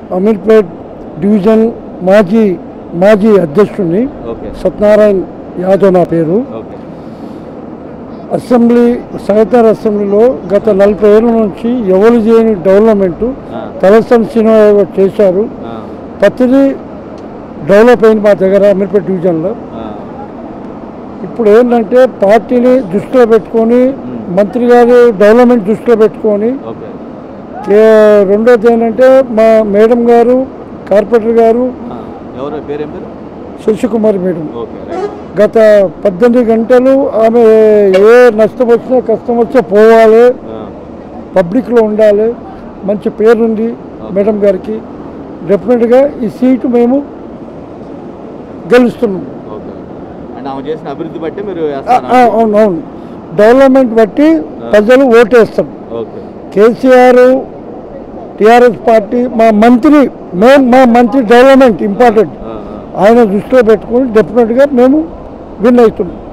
Ameerpet division మాజీ మాజీ అధ్యక్షుడిని ఓకే సత్యనారాయణ యాదవ్ నా పేరు ఓకే అసెంబ్లీ సహకార అసెంబ్లీలో గత నలభై ఏళ్ళ నుంచి ఎవరు చేయని డెవలప్మెంట్ ఆ, తలసం శ్రీనివాస చేశారు ఆ, ప్రతిదీ డెవలప్ అయింది మా దగ్గర అమీర్పేట డివిజన్లో ఆ, ఇప్పుడు ఏంటంటే పార్టీని దృష్టిలో పెట్టుకొని మంత్రి గారు డెవలప్మెంట్ దృష్టిలో పెట్టుకొని ఓకే ఏ- రెండోది ఏంటంటే మా మేడం గారు కార్పొరేటర్ గారు ఆ, ఎవరు పేరేం పేరు శశికుమారి మేడం ఓకే రైట్ గత పద్దెనిమిది గంటలు ఆమె ఏ నష్టం వచ్చినా కష్టం వచ్చినా పోవాలి ఆ, పబ్లిక్లో ఉండాలి మంచి పేరుంది మేడం గారికి డెఫినెట్గా ఈ సీటు మేము గెలుస్తున్నాం ఓకే అంటే ఆమె చేసిన అభివృద్ధి బట్టి మీరు ఆ, వేస్తారా ఆ, అవును అవును డెవలప్మెంట్ బట్టి ప్రజలు ఓటేస్తారు ఓకే కేసీఆర్ టీఆర్ఎస్ పార్టీ మా మంత్రి మెయిన్ మా మంత్రి డెవలప్మెంట్ ఇంపార్టెంట్ ఆ, ఆ. ఆయన దృష్టిలో పెట్టుకొని డెఫినెట్గా మేము విన్ అవుతున్నాం